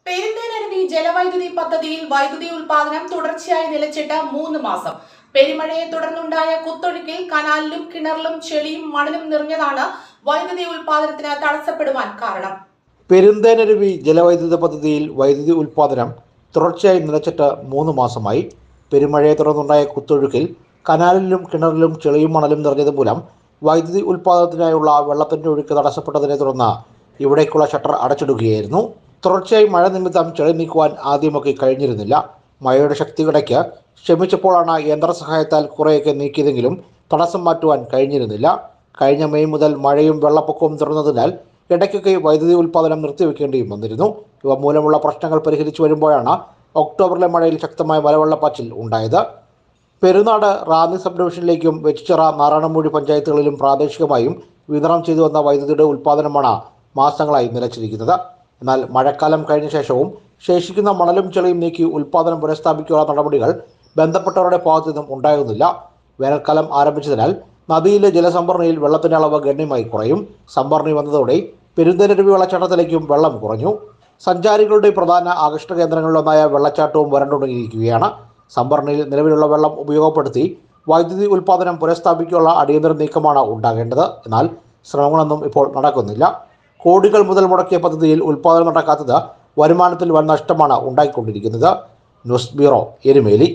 പെരിന്തേനരുവി ജലവൈദ്യുതി പദ്ധതിയിൽ വൈദ്യുതി ഉൽപാദനം തുടർച്ചയായി നിലച്ചിട്ട് മൂന്ന് മാസം പെരുമഴയെ തുടർന്നുണ്ടായ കുത്തൊഴുക്കിൽ കനാലിലും കിണറിലും ചെളിയും മണലും നിറഞ്ഞതാണ് വൈദ്യുതി ഉൽപാദനത്തിന് തടസ്സപ്പെടുവാൻ കാരണം പെരുന്തേനരുവി ജലവൈദ്യുത പദ്ധതിയിൽ വൈദ്യുതി ഉൽപ്പാദനം തുടർച്ചയായി നിലച്ചിട്ട് മൂന്ന് മാസമായി പെരുമഴയെ തുടർന്നുണ്ടായ കുത്തൊഴുക്കിൽ കനാലിലും കിണറിലും ചെളിയും മണലും നിറഞ്ഞത് മൂലം വൈദ്യുതി ഉൽപ്പാദനത്തിനായുള്ള വെള്ളത്തിന്റെ ഒഴുക്ക് തടസ്സപ്പെട്ടതിനെ തുടർന്ന് ഇവിടേക്കുള്ള ഷട്ടർ അടച്ചിടുകയായിരുന്നു തുടർച്ചയായി മഴ നിമിത്തം ചെളി നീക്കുവാൻ ആദ്യമൊക്കെ കഴിഞ്ഞിരുന്നില്ല മഴയുടെ ശക്തികിടയ്ക്ക് ശ്രമിച്ചപ്പോഴാണ് യന്ത്രസഹായത്താൽ കുറേയൊക്കെ നീക്കിയതെങ്കിലും തടസ്സം മാറ്റുവാൻ കഴിഞ്ഞിരുന്നില്ല കഴിഞ്ഞ മെയ് മുതൽ മഴയും വെള്ളപ്പൊക്കവും തുടർന്നതിനാൽ ഇടയ്ക്കൊക്കെ വൈദ്യുതി ഉൽപ്പാദനം നിർത്തിവെക്കേണ്ടിയും വന്നിരുന്നു ഇവ മൂലമുള്ള പ്രശ്നങ്ങൾ പരിഹരിച്ചു വരുമ്പോഴാണ് ഒക്ടോബറിലെ മഴയിൽ ശക്തമായ മലവെള്ളപ്പാച്ചിൽ ഉണ്ടായത് പെരുന്നാട് റാന്നി സബ് ഡിവിഷനിലേക്കും വെച്ചിച്ചിറ നാരായണമൂഴി പഞ്ചായത്തുകളിലും പ്രാദേശികമായും വിതരണം ചെയ്തു വന്ന വൈദ്യുതിയുടെ ഉൽപ്പാദനമാണ് മാസങ്ങളായി നിലച്ചിരിക്കുന്നത് എന്നാൽ മഴക്കാലം കഴിഞ്ഞ ശേഷവും ശേഷിക്കുന്ന മണലും ചെളിയും നീക്കി ഉൽപ്പാദനം പുനഃസ്ഥാപിക്കാനുള്ള നടപടികൾ ബന്ധപ്പെട്ടവരുടെ ഭാഗത്തു നിന്നും ഉണ്ടാകുന്നില്ല വേനൽക്കാലം ആരംഭിച്ചതിനാൽ നദിയിലെ ജലസംഭരണിയിൽ വെള്ളത്തിന്റെ അളവ് ഗണ്യമായി കുറയും സംഭരണി വന്നതോടെ പെരുന്തരരുവി വെള്ളച്ചാട്ടത്തിലേക്കും വെള്ളം കുറഞ്ഞു സഞ്ചാരികളുടെ പ്രധാന ആകർഷണ കേന്ദ്രങ്ങളിലൊന്നായ വെള്ളച്ചാട്ടവും വരണ്ടുണങ്ങിയിരിക്കുകയാണ് സംഭരണിയിൽ നിലവിലുള്ള വെള്ളം ഉപയോഗപ്പെടുത്തി വൈദ്യുതി ഉൽപ്പാദനം പുനഃസ്ഥാപിക്കാനുള്ള അടിയന്തര നീക്കമാണ് ഉണ്ടാകേണ്ടത് എന്നാൽ ശ്രമങ്ങളൊന്നും ഇപ്പോൾ നടക്കുന്നില്ല കോടികൾ മുതൽ മുടക്കിയ പദ്ധതിയിൽ ഉൽപ്പാദനം നടക്കാത്തത് വരുമാനത്തിൽ വൻ നഷ്ടമാണ് ഉണ്ടായിക്കൊണ്ടിരിക്കുന്നത് ന്യൂസ് ബ്യൂറോ എരുമേലി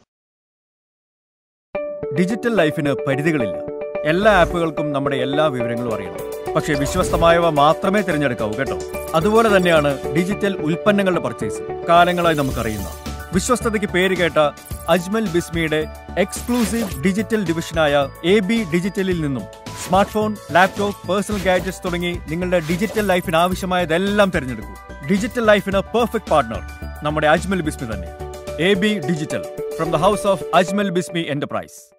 ഡിജിറ്റൽ ലൈഫിന് പരിധികളില്ല എല്ലാ ആപ്പുകൾക്കും നമ്മുടെ എല്ലാ വിവരങ്ങളും അറിയണം പക്ഷേ വിശ്വസ്തമായവ മാത്രമേ തിരഞ്ഞെടുക്കാവൂ കേട്ടോ അതുപോലെ തന്നെയാണ് ഡിജിറ്റൽ ഉൽപ്പന്നങ്ങളുടെ പർച്ചേസ് കാലങ്ങളായി നമുക്കറിയുന്ന വിശ്വസ്തതയ്ക്ക് പേര് കേട്ട അജ്മൽ ബിസ്മിയുടെ എക്സ്ക്ലൂസീവ് ഡിജിറ്റൽ ഡിവിഷനായ എ ബി ഡിജിറ്റലിൽ നിന്നും smart phone laptop personal gadgets തുടങ്ങി നിങ്ങളുടെ ഡിജിറ്റൽ ലൈഫിന് ആവശ്യമായതെല്ലാം തിരഞ്ഞെടുക്കൂ ഡിജിറ്റൽ ലൈഫിന് പെർഫെക്റ്റ് പാർട്ണർ നമ്മുടെ അജ്മൽ ബിസ്മി തന്നെ A B digital from the house of Ajmal Bismi enterprise